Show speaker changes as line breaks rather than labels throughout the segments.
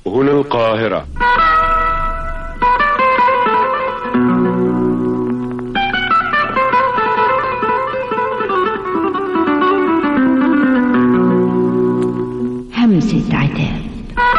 هنا القاهرة
همسة عتاب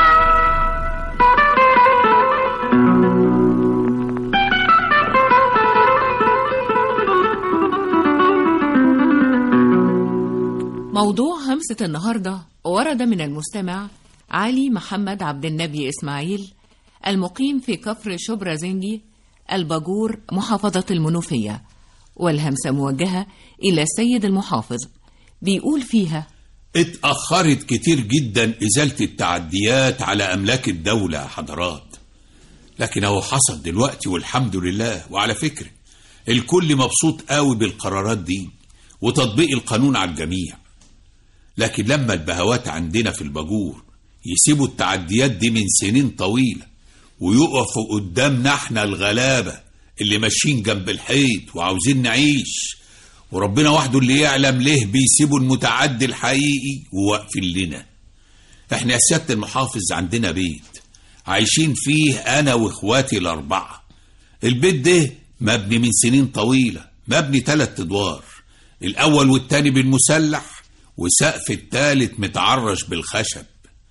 موضوع همسة النهاردة ورد من المستمع علي محمد عبد النبي إسماعيل المقيم في كفر شبرا زنجي الباجور محافظة المنوفية والهمسة موجهة إلى السيد المحافظ بيقول فيها
اتأخرت كتير جدا إزالة التعديات على أملاك الدولة يا حضرات لكن أهو حصل دلوقتي والحمد لله وعلى فكرة الكل مبسوط قوي بالقرارات دي وتطبيق القانون على الجميع لكن لما البهوات عندنا في الباجور يسيبوا التعديات دي من سنين طويلة ويقفوا قدامنا احنا الغلابة اللي ماشيين جنب الحيط وعاوزين نعيش وربنا وحده اللي يعلم ليه بيسيبوا المتعدي الحقيقي وواقفين لنا احنا يا سيادة المحافظ عندنا بيت عايشين فيه انا واخواتي الاربعة البيت ده مبني من سنين طويلة مبني تلات ادوار الاول والتاني بالمسلح وسقف التالت متعرش بالخشب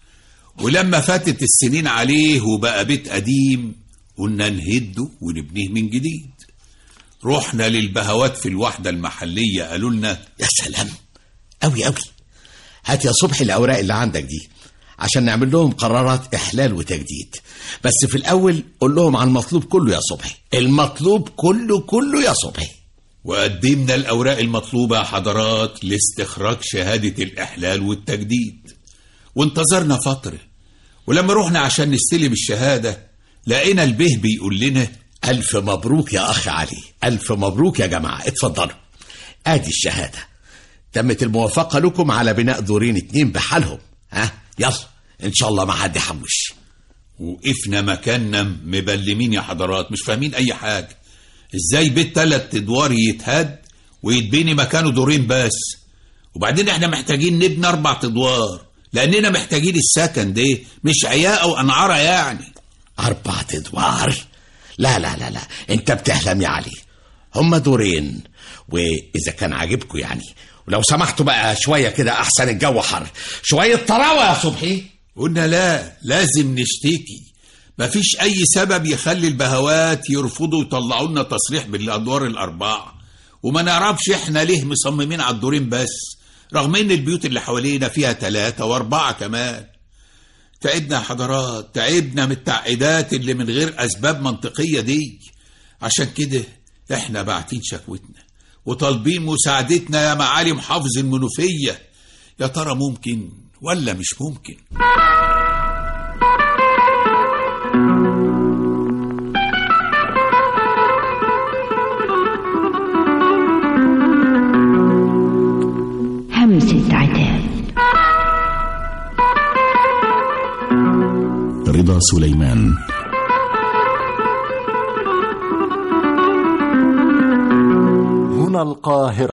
ولما فاتت السنين عليه وبقى بيت قديم قلنا نهده ونبنيه من جديد رحنا للبهوات في الوحدة المحلية قالوا لنا
يا سلام أوي أوي هات يا صبحي الأوراق اللي عندك دي عشان نعمل لهم قرارات إحلال وتجديد بس في الأول قول لهم على المطلوب كله يا صبحي المطلوب كله كله يا صبحي
وقدمنا الأوراق المطلوبة يا حضرات لاستخراج شهادة الإحلال والتجديد وانتظرنا فترة ولما رحنا عشان نستلم الشهادة لقينا البه بيقول لنا
ألف مبروك يا أخ علي ألف مبروك يا جماعة اتفضلوا آدي الشهادة تمت الموافقة لكم على بناء دورين اتنين بحالهم ها يلا إن شاء الله ما حد يحوش
وقفنا مكاننا مبلمين يا حضرات مش فاهمين أي حاجة ازاي بيت تلات ادوار يتهد ويتبني مكانه دورين بس وبعدين احنا محتاجين نبني اربع ادوار لاننا محتاجين السكن ده مش عياء او انعاره يعني
أربعة أدوار لا لا لا لا أنت بتحلم يا علي هما دورين وإذا كان عاجبكم يعني ولو سمحتوا بقى شوية كده أحسن الجو حر شوية طراوة يا صبحي
قلنا لا لازم نشتكي مفيش أي سبب يخلي البهوات يرفضوا يطلعوا لنا تصريح بالأدوار الأربعة وما نعرفش إحنا ليه مصممين على الدورين بس رغم إن البيوت اللي حوالينا فيها ثلاثة وأربعة كمان تعبنا يا حضرات تعبنا من التعقيدات اللي من غير أسباب منطقية دي عشان كده إحنا باعتين شكوتنا وطالبين مساعدتنا يا معالي محافظ المنوفية يا ترى ممكن ولا مش ممكن
همسة عتاب
رضا سليمان
هنا القاهرة